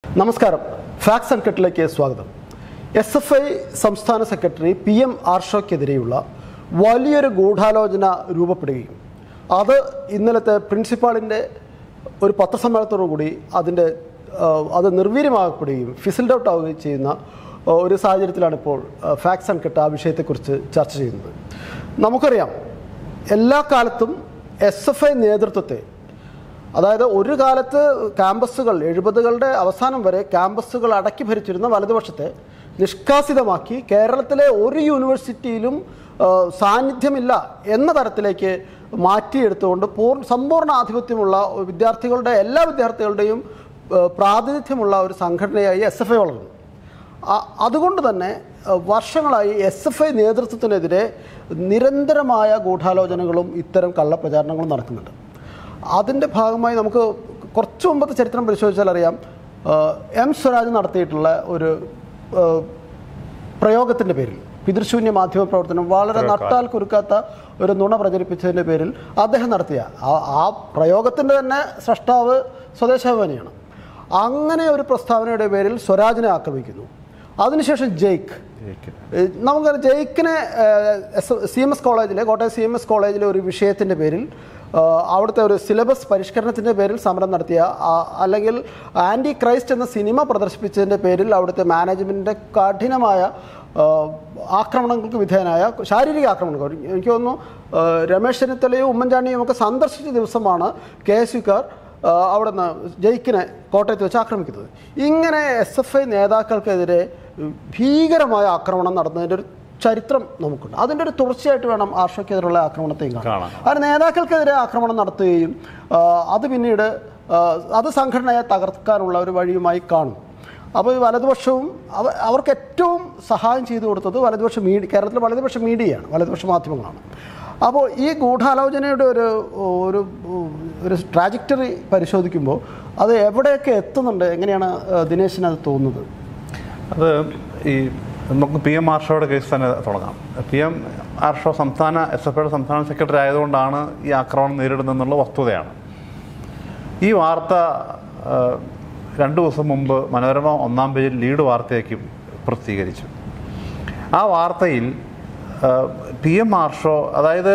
നമസ്കാരം fax and കട്ടിലേക്ക് സ്വാഗതം എസ് എഫ് ഐ സംസ്ഥാന സെക്രട്ടറി പി എം ആർഷോയ്ക്കെതിരെയുള്ള വലിയൊരു ഗൂഢാലോചന രൂപപ്പെടുകയും അത് ഇന്നലത്തെ പ്രിൻസിപ്പാളിൻ്റെ ഒരു പത്രസമ്മേളനത്തോടു കൂടി അതിൻ്റെ ആ, അത് നിർവീര്യമാകപ്പെടുകയും ഫിസിൽഡ് ഔട്ട് ആവുകയും ചെയ്യുന്ന ആ, ഒരു സാഹചര്യത്തിലാണ് ഇപ്പോൾ ഫാക്സ് ആൻഡ് കട്ട് ആ വിഷയത്തെക്കുറിച്ച് ചർച്ച ചെയ്യുന്നത് നമുക്കറിയാം എല്ലാ കാലത്തും എസ് എഫ് ഐ നേതൃത്വത്തെ അതായത് ഒരു കാലത്ത് ക്യാമ്പസുകൾ എഴുപതുകളുടെ അവസാനം വരെ ക്യാമ്പസുകൾ അടക്കി ഭരിച്ചിരുന്ന വലതുപക്ഷത്തെ നിഷ്കാസിതമാക്കി കേരളത്തിലെ ഒരു യൂണിവേഴ്സിറ്റിയിലും ആ, സാന്നിധ്യമില്ല എന്ന തരത്തിലേക്ക് മാറ്റിയെടുത്തുകൊണ്ട് പൂർണ്ണ സമ്പൂർണ്ണ ആധിപത്യമുള്ള വിദ്യാർത്ഥികളുടെ എല്ലാ വിദ്യാർത്ഥികളുടെയും ആ, പ്രാതിനിധ്യമുള്ള ഒരു സംഘടനയായി എസ് എഫ് ഐ വളർന്നു ആ- അതുകൊണ്ട് തന്നെ അഹ് വർഷങ്ങളായി എസ് എഫ് ഐ നേതൃത്വത്തിനെതിരെ നിരന്തരമായ ഗൂഢാലോചനകളും ഇത്തരം കള്ളപ്രചാരണങ്ങളും നടക്കുന്നുണ്ട് അതിൻ്റെ ഭാഗമായി നമുക്ക് കുറച്ച് മുമ്പത്തെ ചരിത്രം പരിശോധിച്ചാൽ അറിയാം ആഹ് എം സ്വരാജ് നടത്തിയിട്ടുള്ള ഒരു ആഹ് പ്രയോഗത്തിൻ്റെ പേരിൽ പിതൃശൂന്യ മാധ്യമ പ്രവർത്തനം വളരെ നട്ടാൽ കുറുക്കാത്ത ഒരു നുണ പ്രചരിപ്പിച്ചതിൻ്റെ പേരിൽ അദ്ദേഹം നടത്തിയ ആ- ആ പ്രയോഗത്തിൻ്റെ തന്നെ സൃഷ്ടാവ് സ്വദേശാഭിമാനിയാണ് അങ്ങനെ ഒരു പ്രസ്താവനയുടെ പേരിൽ സ്വരാജിനെ ആക്രമിക്കുന്നു അതിനുശേഷം ജയ്ക്ക് ഏഹ് നമുക്കറിയാം ജയിക്കിനെ സി എം എസ് കോളേജിലെ കോട്ടയം സി എം എസ് കോളേജിലെ ഒരു വിഷയത്തിൻ്റെ പേരിൽ ആഹ് അവിടുത്തെ ഒരു സിലബസ് പരിഷ്കരണത്തിൻ്റെ പേരിൽ സമരം നടത്തിയ ആ- അല്ലെങ്കിൽ ആൻറ്റി ക്രൈസ്റ്റ് എന്ന സിനിമ പ്രദർശിപ്പിച്ചതിൻ്റെ പേരിൽ അവിടുത്തെ മാനേജ്മെൻറ്റിൻ്റെ കഠിനമായ ആഹ് ആക്രമണങ്ങൾക്ക് വിധേയനായ ശാരീരിക ആക്രമണങ്ങൾ എനിക്ക് തോന്നുന്നു ആഹ് രമേശ് ചെന്നിത്തലയും ഉമ്മൻചാണ്ടിയും ഒക്കെ സന്ദർശിച്ച ദിവസമാണ് കെ എസ് യുക്കാർ അവിടെ നിന്ന് ജയിക്കിനെ കോട്ടയത്ത് വെച്ച് ആക്രമിക്കുന്നത് ഇങ്ങനെ എസ് എഫ് ഐ നേതാക്കൾക്കെതിരെ ഭീകരമായ ആക്രമണം നടന്നതിൻ്റെ ഒരു ചരിത്രം നമുക്കുണ്ട് അതിൻ്റെ ഒരു തുടർച്ചയായിട്ട് വേണം ആർഷയ്ക്കെതിരെയുള്ള ആക്രമണത്തെയും കാണാൻ കാണാം. അവർ നേതാക്കൾക്കെതിരെ ആക്രമണം നടത്തുകയും ആ, അത് പിന്നീട് ആ, അത് സംഘടനയെ തകർക്കാനുള്ള ഒരു വഴിയുമായി കാണും അപ്പോൾ ഈ വലതുപക്ഷവും അവ അവർക്ക് ഏറ്റവും സഹായം ചെയ്തു കൊടുത്തത് വലതുപക്ഷ മീഡിയ കേരളത്തിലെ വലതുപക്ഷ മീഡിയയാണ് വലതുപക്ഷ മാധ്യമങ്ങളാണ് അപ്പോൾ ഈ ഗൂഢാലോചനയുടെ ഒരു ഒരു ഒരു ട്രാജക്ടറി പരിശോധിക്കുമ്പോൾ അത് എവിടെയൊക്കെ എത്തുന്നുണ്ട് എങ്ങനെയാണ് ആ, ദിനേശിന് അത് തോന്നുന്നത് അത് ഈ നമുക്ക് പി എം ആർഷോയുടെ കേസ് തന്നെ തുടങ്ങാം പി എം ആർഷോ സംസ്ഥാന എസ് എഫ് ഐയുടെ സംസ്ഥാന സെക്രട്ടറി ആയതുകൊണ്ടാണ് ഈ ആക്രമണം നേരിടുന്നതെന്നുള്ള വസ്തുതയാണ് ഈ വാർത്ത ആ, രണ്ടു ദിവസം മുമ്പ് മനോരമ ഒന്നാം പേജിൽ ലീഡ് വാർത്തയാക്കി പ്രസിദ്ധീകരിച്ചു ആ വാർത്തയിൽ പി എം ആർഷോ അതായത്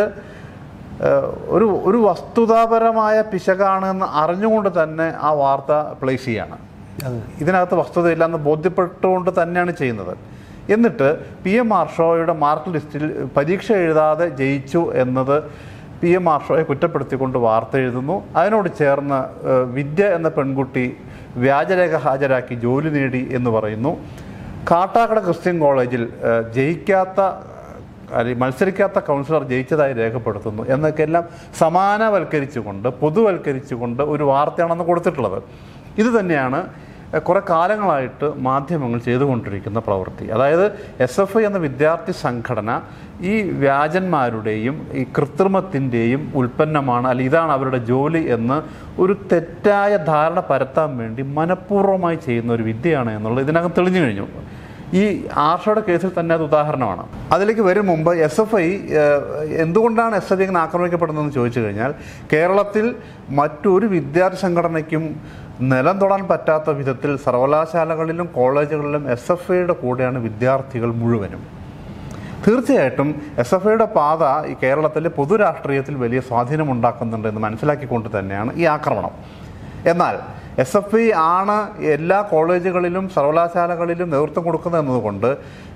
ആ, ഒരു ഒരു വസ്തുതാപരമായ പിശകാണെന്ന് അറിഞ്ഞുകൊണ്ട് തന്നെ ആ വാർത്ത പ്ലേസ് ചെയ്യാണ് ഇതിനകത്ത് വസ്തുതയില്ലെന്ന് ബോധ്യപ്പെട്ടുകൊണ്ട് തന്നെയാണ് ചെയ്യുന്നത് എന്നിട്ട് പി എം ആർഷോയുടെ മാർക്ക് ലിസ്റ്റിൽ പരീക്ഷ എഴുതാതെ ജയിച്ചു എന്നത് പി എം ആർഷോയെ കുറ്റപ്പെടുത്തിക്കൊണ്ട് വാർത്ത എഴുതുന്നു അതിനോട് ചേർന്ന് ഏഹ്, വിദ്യ എന്ന പെൺകുട്ടി വ്യാജരേഖ ഹാജരാക്കി ജോലി നേടി എന്ന് പറയുന്നു കാട്ടാക്കട ക്രിസ്ത്യൻ കോളേജിൽ ഏഹ്, ജയിക്കാത്ത അല്ലെങ്കിൽ മത്സരിക്കാത്ത കൗൺസിലർ ജയിച്ചതായി രേഖപ്പെടുത്തുന്നു എന്നൊക്കെ എല്ലാം സമാനവൽക്കരിച്ചുകൊണ്ട് പൊതുവൽക്കരിച്ചുകൊണ്ട് ഒരു വാർത്തയാണെന്ന് കൊടുത്തിട്ടുള്ളത് ഇത് തന്നെയാണ് എഹ്, കുറെ കാലങ്ങളായിട്ട് മാധ്യമങ്ങൾ ചെയ്തുകൊണ്ടിരിക്കുന്ന പ്രവൃത്തി അതായത് എസ് എഫ് ഐ എന്ന വിദ്യാർത്ഥി സംഘടന ഈ വ്യാജന്മാരുടെയും ഈ കൃത്രിമത്തിൻ്റെയും ഉൽപ്പന്നമാണ് അല്ലെങ്കിൽ ഇതാണ് അവരുടെ ജോലി എന്ന് ഒരു തെറ്റായ ധാരണ പരത്താൻ വേണ്ടി മനഃപൂർവ്വമായി ചെയ്യുന്ന ഒരു വിദ്യയാണ് എന്നുള്ളത് ഇതിനകം തെളിഞ്ഞു കഴിഞ്ഞു ഈ ആർഷയുടെ കേസിൽ തന്നെ അത് ഉദാഹരണമാണ് അതിലേക്ക് വരും മുമ്പ് എസ് എഫ് ഐ എന്തുകൊണ്ടാണ് എസ് എഫ് ഐ ഇങ്ങനെ ആക്രമിക്കപ്പെടുന്നതെന്ന് ചോദിച്ചു കഴിഞ്ഞാൽ കേരളത്തിൽ മറ്റൊരു വിദ്യാർത്ഥി സംഘടനയ്ക്കും നിലം തൊടാൻ പറ്റാത്ത വിധത്തിൽ സർവകലാശാലകളിലും കോളേജുകളിലും എസ് എഫ് ഐയുടെ കൂടെയാണ് വിദ്യാർത്ഥികൾ മുഴുവനും തീർച്ചയായിട്ടും എസ് എഫ് ഐയുടെ പാത ഈ കേരളത്തിലെ പൊതുരാഷ്ട്രീയത്തിൽ വലിയ സ്വാധീനം ഉണ്ടാക്കുന്നുണ്ട് എന്ന് മനസ്സിലാക്കിക്കൊണ്ട് തന്നെയാണ് ഈ ആക്രമണം എന്നാൽ എസ് എഫ് ഐ ആണ് എല്ലാ കോളേജുകളിലും സർവകലാശാലകളിലും നേതൃത്വം കൊടുക്കുന്നത് എന്നതുകൊണ്ട്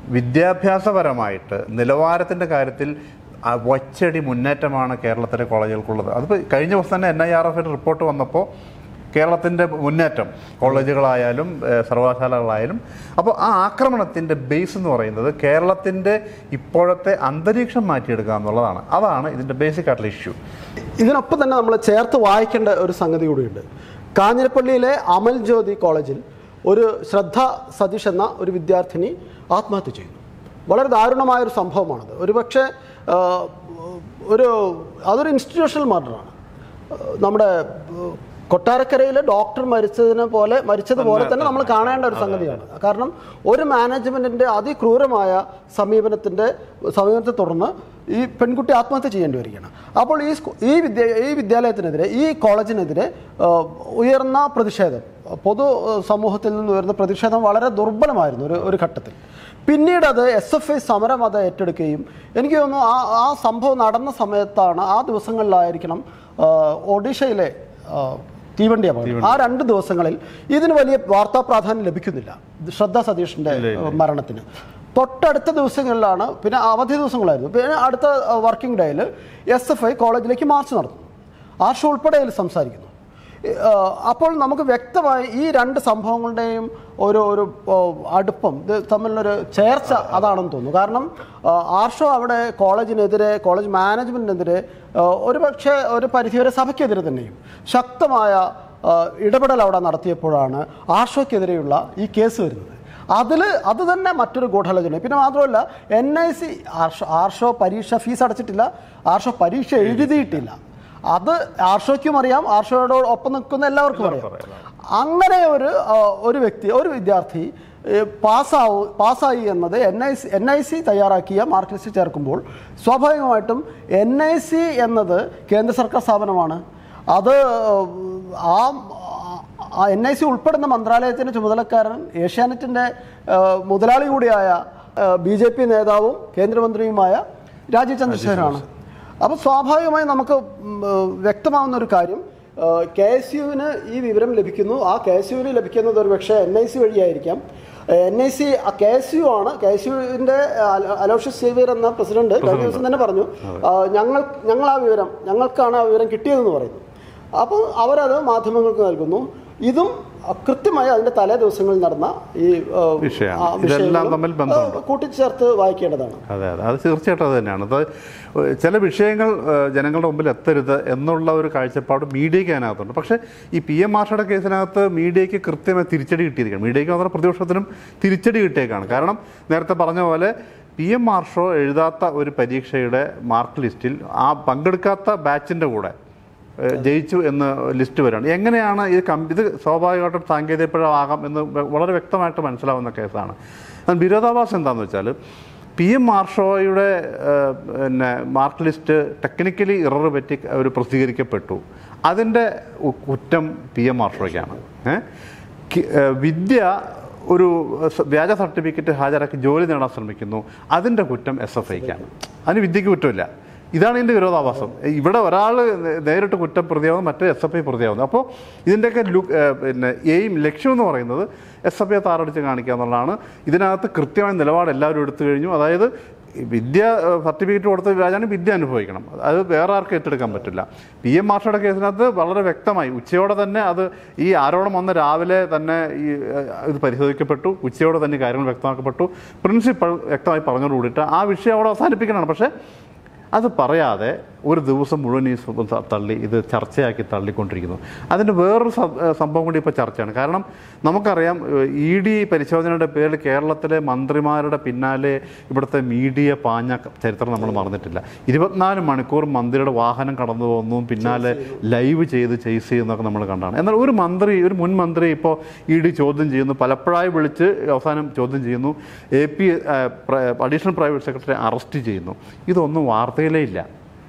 വിദ്യാഭ്യാസപരമായിട്ട് നിലവാരത്തിൻ്റെ കാര്യത്തിൽ ആ വച്ചടി മുന്നേറ്റമാണ് കേരളത്തിലെ കോളേജുകൾക്കുള്ളത് അതിപ്പോൾ കഴിഞ്ഞ ദിവസം തന്നെ എൻ ഐ ആർ എഫിൻ്റെ റിപ്പോർട്ട് വന്നപ്പോൾ കേരളത്തിൻ്റെ മുന്നേറ്റം കോളേജുകളായാലും ഏഹ്, സർവകലാശാലകളായാലും അപ്പോൾ ആ ആക്രമണത്തിൻ്റെ ബേസ് എന്ന് പറയുന്നത് കേരളത്തിൻ്റെ ഇപ്പോഴത്തെ അന്തരീക്ഷം മാറ്റിയെടുക്കുക എന്നുള്ളതാണ് അതാണ് ഇതിൻ്റെ ബേസിക് ആയിട്ടുള്ള ഇഷ്യൂ ഇതിനൊപ്പം തന്നെ നമ്മൾ ചേർത്ത് വായിക്കേണ്ട ഒരു സംഗതി കൂടിയുണ്ട് കാഞ്ഞിരപ്പള്ളിയിലെ അമൽ ജ്യോതി കോളേജിൽ ഒരു ശ്രദ്ധ സതീഷ് എന്ന ഒരു വിദ്യാർത്ഥിനി ആത്മഹത്യ ചെയ്യുന്നു വളരെ ദാരുണമായ ഒരു സംഭവമാണത് ഒരു പക്ഷേ ഒരു അതൊരു ഇൻസ്റ്റിറ്റ്യൂഷണൽ മർഡറാണ് നമ്മുടെ കൊട്ടാരക്കരയിൽ ഡോക്ടർ മരിച്ചതിനെ പോലെ മരിച്ചതുപോലെ തന്നെ നമ്മൾ കാണേണ്ട ഒരു സംഗതിയാണ് കാരണം ഒരു മാനേജ്മെന്റിന്റെ അതിക്രൂരമായ സമീപനത്തിന്റെ സമീപനത്തെ തുടർന്ന് ഈ പെൺകുട്ടി ആത്മഹത്യ ചെയ്യേണ്ടി വരികയാണ് അപ്പോൾ ഈ സ്കൂ- ഈ വിദ്യ ഈ വിദ്യാലയത്തിനെതിരെ ഈ കോളേജിനെതിരെ ആ, ഉയർന്ന പ്രതിഷേധം പൊതു ആ, സമൂഹത്തിൽ നിന്ന് ഉയർന്ന പ്രതിഷേധം വളരെ ദുർബലമായിരുന്നു ഒരു ഒരു ഘട്ടത്തിൽ പിന്നീട് അത് എസ് എഫ് ഐ സമരം അത് ഏറ്റെടുക്കുകയും എനിക്ക് തോന്നുന്നു ആ ആ സംഭവം നടന്ന സമയത്താണ് ആ ദിവസങ്ങളിലായിരിക്കണം ആ, ഒഡീഷയിലെ ആ, തീവണ്ടി അപകടം ആ രണ്ട് ദിവസങ്ങളിൽ ഇതിന് വലിയ വാർത്താ പ്രാധാന്യം ലഭിക്കുന്നില്ല ശ്രദ്ധ സതീഷിന്റെ മരണത്തിന് തൊട്ടടുത്ത ദിവസങ്ങളിലാണ് പിന്നെ അവധി ദിവസങ്ങളായിരുന്നു പിന്നെ അടുത്ത വർക്കിംഗ് ഡേയിൽ എസ് എഫ് ഐ കോളേജിലേക്ക് മാർച്ച് നടത്തുന്നു ആർഷ ഉൾപ്പെടെ അതിൽ സംസാരിക്കുന്നു ആ, അപ്പോൾ നമുക്ക് വ്യക്തമായി ഈ രണ്ട് സംഭവങ്ങളുടെയും ഒരു ഒരു ആ, അടുപ്പം ഇത് തമ്മിലൊരു ചേർച്ച അതാണെന്ന് തോന്നുന്നു കാരണം ആ, ആർഷോ അവിടെ കോളേജിനെതിരെ കോളേജ് മാനേജ്മെൻറ്റിനെതിരെ ഒരു പക്ഷേ ഒരു പരിധിവരെ സഭയ്ക്കെതിരെ തന്നെയും ശക്തമായ ആ, ഇടപെടൽ അവിടെ നടത്തിയപ്പോഴാണ് ആർഷോയ്ക്കെതിരെയുള്ള ഈ കേസ് വരുന്നത് അതിൽ അത് തന്നെ മറ്റൊരു ഗൂഢാലോചന പിന്നെ മാത്രമല്ല N I C Arsho Arsho പരീക്ഷ ഫീസ് അടച്ചിട്ടില്ല ആർഷോ പരീക്ഷ എഴുതിയിട്ടില്ല അത് ആർഷോയ്ക്കും അറിയാം ആർഷോയോട് ഒപ്പം നിൽക്കുന്ന എല്ലാവർക്കും അറിയാം അങ്ങനെ ഒരു ആ, ഒരു വ്യക്തി ഒരു വിദ്യാർത്ഥി ഏ, പാസ്സാവും പാസ്സായി എന്നത് N I C N I C തയ്യാറാക്കിയ മാർക്ക് ലിസ്റ്റ് ചേർക്കുമ്പോൾ സ്വാഭാവികമായിട്ടും എൻ ഐ സി എന്നത് കേന്ദ്ര സർക്കാർ സ്ഥാപനമാണ് അത് ആ എൻ ഐ സി ഉൾപ്പെടുന്ന മന്ത്രാലയത്തിൻ്റെ ചുമതലക്കാരൻ ഏഷ്യാനെറ്റിൻ്റെ ആ, മുതലാളി കൂടിയായ ബി ജെ പി നേതാവും കേന്ദ്രമന്ത്രിയുമായ രാജീവ് ചന്ദ്രശേഖരാണ് അപ്പോൾ സ്വാഭാവികമായി നമുക്ക് ഉം, ആ, വ്യക്തമാവുന്ന ഒരു കാര്യം കെ എസ് യുവിന് ഈ വിവരം ലഭിക്കുന്നു ആ കെ എസ് യുവിന് ലഭിക്കുന്നത് ഒരു പക്ഷേ എൻ ഐ സി വഴിയായിരിക്കാം N I C K S U ആണ് കെ എസ് യുവിൻ്റെ അലോഷ്യസ് സേവിയർ എന്ന പ്രസിഡന്റ് കഴിഞ്ഞ ദിവസം തന്നെ പറഞ്ഞു ആ, ഞങ്ങൾ ഞങ്ങൾ ആ വിവരം ഞങ്ങൾക്കാണ് ആ വിവരം കിട്ടിയതെന്ന് പറയുന്നു അപ്പോൾ അവരത് മാധ്യമങ്ങൾക്ക് നൽകുന്നു ഇതും അ, കൃത്യമായി അതിന്റെ തലേ ദിവസങ്ങളിൽ നടന്ന ഈ ആ, വിഷയമാണ്. ആ, ഇതെല്ലാം വിഷയങ്ങളും, തമ്മിൽ ബന്ധമുണ്ട്. ആ, കൂട്ടിച്ചേർത്ത് വായിക്കേണ്ടതാണ് അതെ അതെ അത് തീർച്ചയായിട്ടും അത് തന്നെയാണ് അത് ചില വിഷയങ്ങൾ ഏഹ്, ജനങ്ങളുടെ മുമ്പിൽ എത്തരുത് എന്നുള്ള ഒരു കാഴ്ചപ്പാട് മീഡിയയ്ക്ക് അതിനകത്തുണ്ട് പക്ഷേ ഈ പി എം മാഷയുടെ കേസിനകത്ത് മീഡിയയ്ക്ക് കൃത്യമായി തിരിച്ചടി കിട്ടിയിരിക്കുകയാണ് മീഡിയയ്ക്ക് മാത്രം പ്രതിപക്ഷത്തിനും തിരിച്ചടി കിട്ടിയേക്കാണ് കാരണം നേരത്തെ പറഞ്ഞ പോലെ പി എം മാർഷോ എഴുതാത്ത ഒരു പരീക്ഷയുടെ മാർക്ക് ലിസ്റ്റിൽ ആ പങ്കെടുക്കാത്ത ബാച്ചിൻ്റെ കൂടെ ഏഹ്, ജയിച്ചു എന്ന് ലിസ്റ്റ് വരികയാണ് എങ്ങനെയാണ് ഇത് കം ഇത് സ്വാഭാവികമായിട്ടും സാങ്കേതിക പിഴ ആകാം എന്ന് വ- വളരെ വ്യക്തമായിട്ട് മനസ്സിലാവുന്ന കേസാണ് എന്നാൽ വിരോധാഭാസം എന്താണെന്ന് വെച്ചാൽ പി എം മാർഷോയുടെ ഏഹ്, പിന്നെ മാർക്ക് ലിസ്റ്റ് ടെക്നിക്കലി ഇറർ പറ്റി ഒരു പ്രസിദ്ധീകരിക്കപ്പെട്ടു അതിൻ്റെ ഉ- കുറ്റം പി എം മാർഷോയ്ക്കാണ് ഏഹ്? കി- ഏഹ്, വിദ്യ ഒരു സ- വ്യാജ സർട്ടിഫിക്കറ്റ് ഹാജരാക്കി ജോലി നേടാൻ ശ്രമിക്കുന്നു അതിൻ്റെ കുറ്റം എസ് എഫ് ഐക്കാണ് അതിന് വിദ്യക്ക് കുറ്റമില്ല ഇതാണ് ഇതിൻ്റെ വിരോധാഭാസം ഇവിടെ ഒരാൾ നേരിട്ട് കുറ്റം പ്രതിയാവുന്നു മറ്റേ എസ് എഫ് ഐ പ്രതിയാവുന്നു അപ്പോൾ ഇതിൻ്റെയൊക്കെ ലു ഏഹ് പിന്നെ എയിം ലക്ഷ്യം എന്ന് പറയുന്നത് എസ് എഫ് ഐ താറടിച്ച് കാണിക്കുക എന്നുള്ളതാണ് ഇതിനകത്ത് കൃത്യമായ നിലപാട് എല്ലാവരും എടുത്തു കഴിഞ്ഞു അതായത് ഈ വിദ്യ സർട്ടിഫിക്കറ്റ് കൊടുത്ത വ്യാജാണ് വിദ്യ അനുഭവിക്കണം അത് വേറെ ആർക്കും ഏറ്റെടുക്കാൻ പറ്റില്ല പി എം മാർഷയുടെ കേസിനകത്ത് വളരെ വ്യക്തമായി ഉച്ചയോടെ തന്നെ അത് ഈ ആരോപണം വന്ന രാവിലെ തന്നെ ഈ ഏഹ്, ഇത് പരിശോധിക്കപ്പെട്ടു ഉച്ചയോടെ തന്നെ കാര്യങ്ങൾ വ്യക്തമാക്കപ്പെട്ടു പ്രിൻസിപ്പൾ വ്യക്തമായി പറഞ്ഞുകൂടിയിട്ട് ആ വിഷയം അവിടെ അവസാനിപ്പിക്കണമാണ് പക്ഷേ അത് പറയാതെ ഒരു ദിവസം മുഴുവൻ ഈ സം- ത- തള്ളി ഇത് ചർച്ചയാക്കി തള്ളിക്കൊണ്ടിരിക്കുന്നു അതിൻ്റെ വേറൊരു സം- ഏഹ് സംഭവം കൂടി ഇപ്പോൾ ചർച്ചയാണ് കാരണം നമുക്കറിയാം ഇ ഡി പരിശോധനയുടെ പേരിൽ കേരളത്തിലെ മന്ത്രിമാരുടെ പിന്നാലെ ഇവിടുത്തെ മീഡിയ പാഞ്ഞ ക- ചരിത്രം നമ്മൾ മറന്നിട്ടില്ല ഇരുപത്തിനാല് മണിക്കൂർ മന്ത്രിയുടെ വാഹനം കടന്നു പോകുന്നു പിന്നാലെ ലൈവ് ചെയ്ത് ചെയ്സ് ചെയ്യുന്നതൊക്കെ നമ്മൾ കണ്ടാണ് എന്നാൽ ഒരു മന്ത്രി ഒരു മുൻ മന്ത്രി ഇപ്പോൾ ഇ ഡി ചോദ്യം ചെയ്യുന്നു പലപ്പോഴായി വിളിച്ച് അവസാനം ചോദ്യം ചെയ്യുന്നു A P additional private secretary arrest ചെയ്യുന്നു ഇതൊന്നും വാർത്തയിലേ ഇല്ല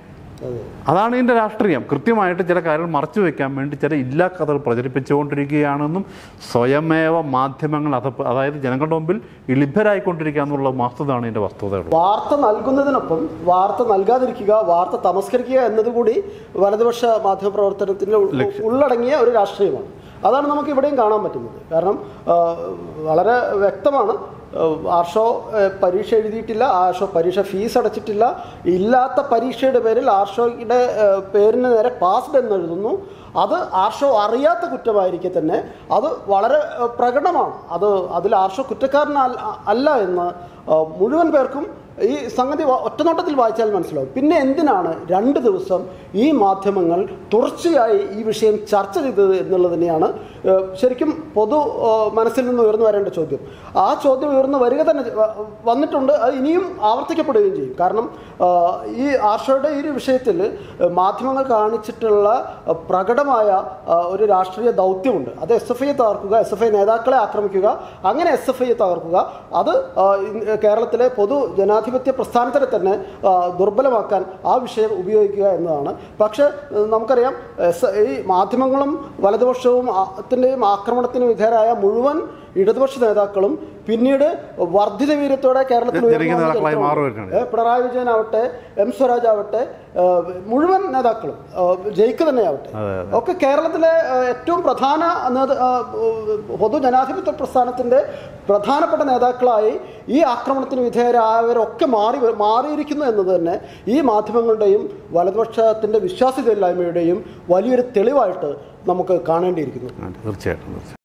അതാണ് ഇതിൻ്റെ രാഷ്ട്രീയം കൃത്യമായിട്ട് ചില കാര്യങ്ങൾ മറച്ചു വെക്കാൻ വേണ്ടി ചില ഇല്ലാ കഥകൾ പ്രചരിപ്പിച്ചുകൊണ്ടിരിക്കുകയാണെന്നും സ്വയമേവ മാധ്യമങ്ങൾ അത് അതായത് ജനങ്ങളുടെ മുമ്പിൽ ഇളിഭരായിക്കൊണ്ടിരിക്കുക എന്നുള്ള വസ്തുതയാണ് ഇതിൻ്റെ വസ്തുതകൾ വാർത്ത നൽകുന്നതിനൊപ്പം വാർത്ത നൽകാതിരിക്കുക വാർത്ത തമസ്കരിക്കുക എന്നതുകൂടി വലതുപക്ഷ മാധ്യമ പ്രവർത്തനത്തിന്റെ ഉൾ- ഉള്ളടങ്ങിയ ഒരു രാഷ്ട്രീയമാണ് അതാണ് നമുക്ക് ഇവിടെയും കാണാൻ പറ്റുന്നത് കാരണം ആ, വളരെ വ്യക്തമാണ് ആ, ആർഷോ ആ, പരീക്ഷ എഴുതിയിട്ടില്ല ആർഷോ പരീക്ഷ ഫീസ് അടച്ചിട്ടില്ല ഇല്ലാത്ത പരീക്ഷയുടെ പേരിൽ ആർഷോയുടെ ആ, പേരിന് നേരെ പാസ്ഡ് എന്ന് എഴുതുന്നു അത് ആർഷോ അറിയാത്ത കുറ്റമായിരിക്കെ തന്നെ അത് വളരെ ആ, പ്രകടമാണ് അത് അതിൽ ആർഷോ കുറ്റക്കാരനല്ല അല്ല എന്ന് ആ, മുഴുവൻ പേർക്കും ഈ സംഗതി വ- ഒറ്റനോട്ടത്തിൽ വായിച്ചാൽ മനസ്സിലാവും പിന്നെ എന്തിനാണ് രണ്ട് ദിവസം ഈ മാധ്യമങ്ങൾ തുടർച്ചയായി ഈ വിഷയം ചർച്ച ചെയ്തത് എന്നുള്ളത് തന്നെയാണ് ഏഹ്, ശരിക്കും പൊതു ഏഹ്, മനസ്സിൽ നിന്ന് ഉയർന്നു വരേണ്ട ചോദ്യം ആ ചോദ്യം ഉയർന്നു വരിക തന്നെ ചെ- വ- വന്നിട്ടുണ്ട് അത് ഇനിയും ആവർത്തിക്കപ്പെടുകയും ചെയ്യും കാരണം ആഹ്, ഈ ആർഷയുടെ ഈ ഒരു വിഷയത്തിൽ ഏഹ്, മാധ്യമങ്ങൾ കാണിച്ചിട്ടുള്ള ഏഹ്, പ്രകടമായ ആഹ്, ഒരു രാഷ്ട്രീയ ദൗത്യമുണ്ട് അത് എസ് എഫ് ഐയെ തകർക്കുക എസ് എഫ് ഐ നേതാക്കളെ ആക്രമിക്കുക അങ്ങനെ എസ് എഫ് ഐയെ തകർക്കുക അത് ആഹ്, ഇന്ന് കേരളത്തിലെ പൊതു ജനാധിപത്യ പ്രസ്ഥാനത്തിനെ തന്നെ ആഹ്, ദുർബലമാക്കാൻ ആ വിഷയം ഉപയോഗിക്കുക എന്നതാണ് പക്ഷേ ഏഹ്, നമുക്കറിയാം എസ് ഈ മാധ്യമങ്ങളും വലതുപക്ഷവും ത്തിൻ്റെയും ആക്രമണത്തിന് വിധേയരായ മുഴുവൻ ഇടതുപക്ഷ നേതാക്കളും പിന്നീട് വർദ്ധിത വീര്യത്തോടെ കേരളത്തിൽ ഉയർന്നു ജനകീയ വന്ന നേതാക്കളായി ചരിത്രമുണ്ട്. മാറുകയാണ്. ഏഹ് പിണറായി വിജയനാവട്ടെ എം സ്വരാജ് ആവട്ടെ ഏഹ് മുഴുവൻ നേതാക്കളും ഏഹ് ജയിക്ക് തന്നെയാവട്ടെ അതെ, ഒക്കെ കേരളത്തിലെ ഏഹ് ഏറ്റവും പ്രധാന നേത- ഏഹ് പൊതുജനാധിപത്യ പ്രസ്ഥാനത്തിന്റെ പ്രധാനപ്പെട്ട നേതാക്കളായി ഈ ആക്രമണത്തിന് വിധേയരായവരൊക്കെ മാറി വ- മാറിയിരിക്കുന്നു എന്നത് തന്നെ ഈ മാധ്യമങ്ങളുടെയും വലതുപക്ഷത്തിന്റെ വിശ്വാസ്യതയില്ലായ്മയുടെയും വലിയൊരു തെളിവായിട്ട് നമുക്ക് കാണേണ്ടിയിരിക്കുന്നു തീർച്ചയായിട്ടും തീർച്ചയായിട്ടും